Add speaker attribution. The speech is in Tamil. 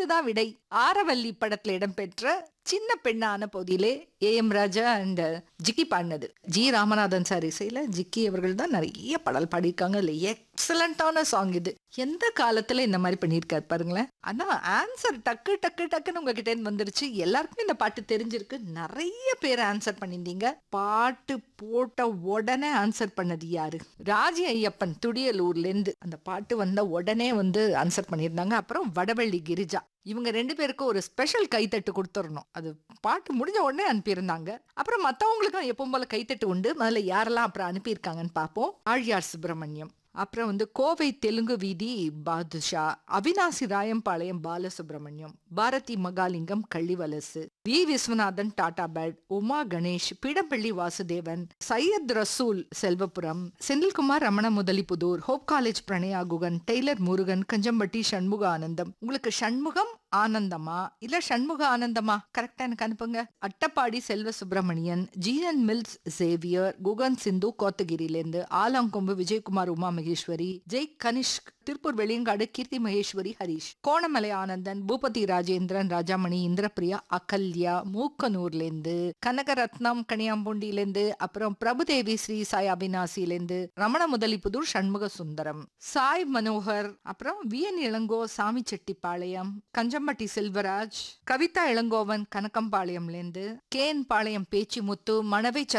Speaker 1: இதுதான் விடை ஆரவல்லி படத்துல இடம்பெற்ற சின்ன பெண்ணான போதிலே A M Raja and Jikki பாடினது ஜி ராமநாதன் சார் இசையில ஜிக்கி அவர்கள் தான் நிறைய பாடல் பாடியிருக்காங்க இல்லை எக்ஸலண்டான சாங் இது எந்த காலத்துல இந்த மாதிரி பண்ணியிருக்காரு பாருங்களேன் ஆனா ஆன்சர் டக்கு டக்கு டக்குன்னு உங்ககிட்ட இருந்து வந்துருச்சு எல்லாருக்குமே இந்த பாட்டு தெரிஞ்சிருக்கு நிறைய பேர் ஆன்சர் பண்ணியிருந்தீங்க பாட்டு போட்ட உடனே ஆன்சர் பண்ணது யாரு ராஜி ஐயப்பன் துடியலூர்ல இருந்து அந்த பாட்டு வந்த உடனே வந்து ஆன்சர் பண்ணியிருந்தாங்க அப்புறம் வடவள்ளி கிரிஜா இவங்க ரெண்டு பேருக்கும் ஒரு ஸ்பெஷல் கைத்தட்டு கொடுத்துடணும் அது பாட்டு முடிஞ்ச உடனே அனுப்பியிருந்தாங்க அப்புறம் மற்றவங்களுக்கும் எப்பவும் போல கைத்தட்டு உண்டு முதல்ல யாரெல்லாம் அப்புறம் அனுப்பியிருக்காங்கன்னு பார்ப்போம் ஆழியார் சுப்பிரமணியம் அப்புறம் வந்து கோவை தெலுங்கு வீதி Badusha Avinashi Rayampalayam Balasubramaniam Bharathi Mahalingam Kallivalasu V Viswanathan Tatabad Uma Ganesh Peedampalli Vasudevan Syed Rasool Selvapuram Senthilkumar Ramana Mudalipudur Hope college Pranaya Guhan tailor Murugan Kanjampatti Shanmuga Anandam உங்களுக்கு சண்முகம் ஆனந்தமா இல்ல சண்முக ஆனந்தமா கரெக்டா எனக்கு அனுப்புங்க அட்டப்பாடி செல்வ சுப்பிரமணியன் ஜீனன் மில்ஸ் சேவியர் குகன் சிந்து கோத்தகிரியிலேருந்து ஆலாங்கொம்பு விஜயகுமார் உமா மகேஸ்வரி ஜெய் கனிஷ்க் திருப்பூர் வெளியங்காடு கீர்த்தி மகேஸ்வரி ஹரிஷ் கோணமலை ஆனந்தன் பூபதி ராஜேந்திரன் ராஜாமணி இந்திரபிரியா அகல்யா மூக்கனூர்லேருந்து கனகரத்னம் கனியாம்பூண்டியிலேருந்து அப்புறம் பிரபுதேவி ஸ்ரீ சாய் அவினாசிலேருந்து ரமண முதலிபுதூர் சண்முக சுந்தரம் சாய் மனோகர் அப்புறம் விஎன் இளங்கோ சாமி செட்டிப்பாளையம் கஞ்சம்பட்டி செல்வராஜ் கவிதா இளங்கோவன் கனகம்பாளையம்லேருந்து கேன் பாளையம் பேச்சிமுத்து மணவை